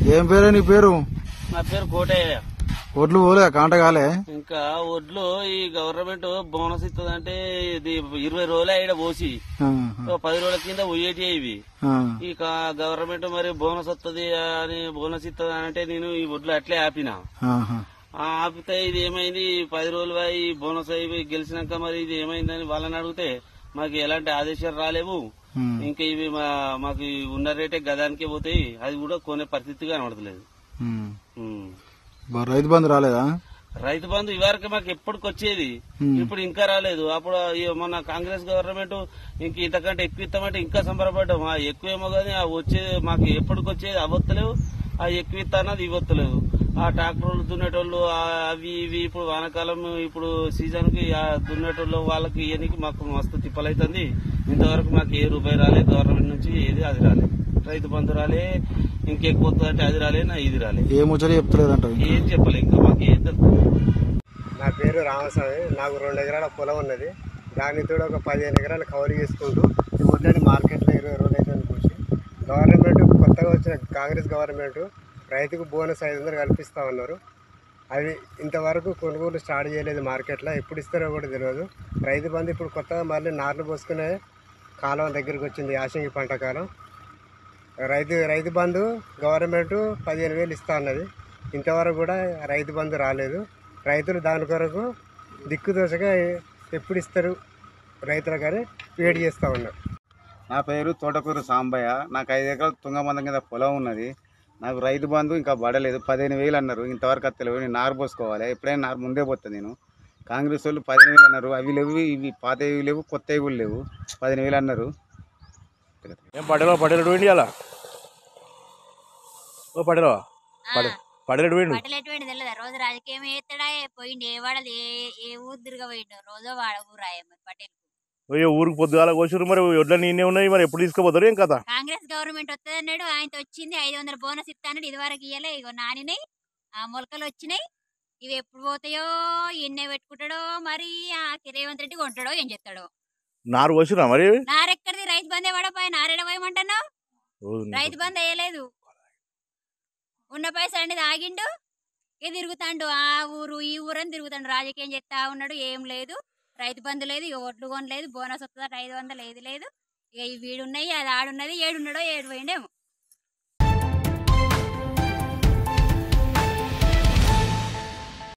ఏం పేరే నీ పేరు నా పేరు కోటయ్య ఒడ్లు పోలే కాంట కాలే ఇంకా ఒడ్లు ఈ గవర్నమెంట్ బోనస్ ఇస్తుందంటే ఇది ఇరవై రోజులే ఈడ పోసి ఆహా. ఓ పది రోజుల కింద పోయేటి ఇవి ఆ. ఈ కా- గవర్నమెంట్ మరి బోనస్ వస్తుంది అని బోనస్ ఇస్తుంది అంటే నేను ఈ ఒడ్లు అట్లే ఆపిన ఆహా. ఆ ఆపితే ఇది ఏమైంది పది రోజులు అయి బోనస్ అయి గెలిచినాక మరి ఇది ఏమైందని వాళ్ళని అడిగితే మాకు ఎలాంటి ఆదేశాలు రాలేవు ఉమ్. ఇంకా ఇవి మా- మాకు ఈ ఉన్న రేటే గదానికే పోతాయి అది కూడా కొనే పరిస్థితి కనబడతలేదు ఉమ్. ఉమ్. బా- రైతు బంధు రాలేదా రైతు బంధు ఇవరకు మాకు ఎప్పటికి వచ్చేది ఉమ్. ఇప్పుడు ఇంకా రాలేదు అప్పుడు ఈ మొన్న కాంగ్రెస్ గవర్నమెంట్ ఇంక ఇంతకంటే ఎక్కువ ఇస్తామంటే ఇంకా సంబరపడ్డాం ఆ ఎక్కువేమో కానీ ఆ వచ్చేది మాకు ఎప్పటికి వచ్చేది అవత్తలేవు ఆ ఎక్కువ ఇస్తా అన్నది ఇవ్వత్తలేదు ఆ ట్రాక్టర్లు దున్నేటోళ్ళు ఆ అవి ఇవి ఇప్పుడు వానాకాలం ఇప్పుడు సీజన్ కి ఆ దున్నేటోళ్ళు వాళ్ళకి ఇవన్నీ మాకు మస్తు తిప్పలైతుంది ఇంతవరకు మాకు ఏ రూపాయి రాలే గవర్నమెంట్ నుంచి ఏది అది రాలే రైతు బంధు రాలే ఇంకెక్కువ వస్తుందంటే అది రాలే నా ఇది రాలే ఏ ముచ్చట చెప్తలేదంట ఏం చెప్పలే ఇంకా మాకు ఏం తెలుస్తుంది నా పేరు రామస్వామి నాకు రెండు ఎకరాల పొలం ఉన్నది దానితో ఒక పదిహేను ఎకరాలు కవర్ చేసుకుంటూ ఈ వడ్లని మార్కెట్లో ఇరవై రోజులు అయితే కూర్చి గవర్నమెంట్ కొత్తగా వచ్చిన కాంగ్రెస్ గవర్నమెంట్ రైతుకు బోనస్ ఐదు వందలు కల్పిస్తా ఉన్నారు అవి ఇంతవరకు కొనుగోలు స్టార్ట్ చేయలేదు మార్కెట్లో ఎప్పుడు ఇస్తారో కూడా తెలియదు రైతు బంధు ఇప్పుడు కొత్తగా మళ్ళీ నార్లు పోసుకునే కాలం దగ్గరికి వచ్చింది యాసంగి పంట కాలం రైతు రైతు బంధు గవర్నమెంట్ పదిహేను వేలు ఇస్తా అన్నది ఇంతవరకు కూడా రైతు బంధు రాలేదు రైతులు దాని కొరకు దిక్కుదోసగా ఎప్పుడు ఇస్తారు రైతులు కానీ వేడి చేస్తూ ఉన్నారు నా పేరు తోటకూరు సాంబయ్య నాకు ఐదు ఎకరాల తుంగమందం కింద పొలం ఉన్నది నాకు రైతు బంధు ఇంకా పడలేదు పదిహేను వేలు అన్నారు ఇంతవరకు అత్తలేవు నేను నారు పోసుకోవాలి ఎప్పుడైనా నారు ముందే పోతా నేను కాంగ్రెస్ వాళ్ళు పదిహేను వేలు అన్నారు అవి లేవు ఇవి పాత ఇవి లేవు కొత్త ఇవి లేవు పదిహేను వేలు అన్నారు ఏం పడేలో పడేలు పోయింది అలా ఓ పడేలో పడే పడేలు పోయిండు బట్టలు ఎటువంటి తెలియదు రోజు రాజకీయం ఎత్తడా పోయిండు ఏ వాడది ఏ ఏ ఊరు తిరగ పోయిండు రోజో వాడ ఊరాయ మరి పటేల్ ఓ ఊరికి పొద్దుగాల కోసారు మరి వడ్ల నీనే ఉన్నాయి మరి ఎప్పుడు తీసుకుపోతారు ఏం కదా కాంగ్రెస్ గవర్నమెంట్ వస్తుంది అన్నాడు ఆయనతో వచ్చింది ఐదు వందల బోనస్ ఇస్తా అన్నాడు ఇదివరకు ఇయ్యలే ఇగో నానినాయి ఆ మొలకలు వచ్చినాయి ఇవి ఎప్పుడు పోతాయో ఎన్నే పెట్టుకుంటాడో మరి ఆ రేవంత్ రెడ్డి కొంటాడో ఏం చేస్తాడో నారు కోసిరా మరి నారెక్కడిది రైతు బంద్ పడపోయి నారేడ పోయమంటున్నావు రోజు రైతు బంద్ వేయలేదు ఉన్న పైసలు అనేది ఆగిండు ఇక తిరుగుతాండు ఆ ఊరు ఈ ఊరు అని తిరుగుతాడు రాజకీయం చేస్తా ఉన్నాడు ఏం లేదు రైతు బంధు లేదు ఇక ఒడ్లు కొనలేదు బోనస్ వస్తుందట ఐదు వందలు ఏది లేదు ఇక ఈ వీడున్నాయి అది ఆడున్నది ఏడున్నాడో ఏడు పోయిండేమో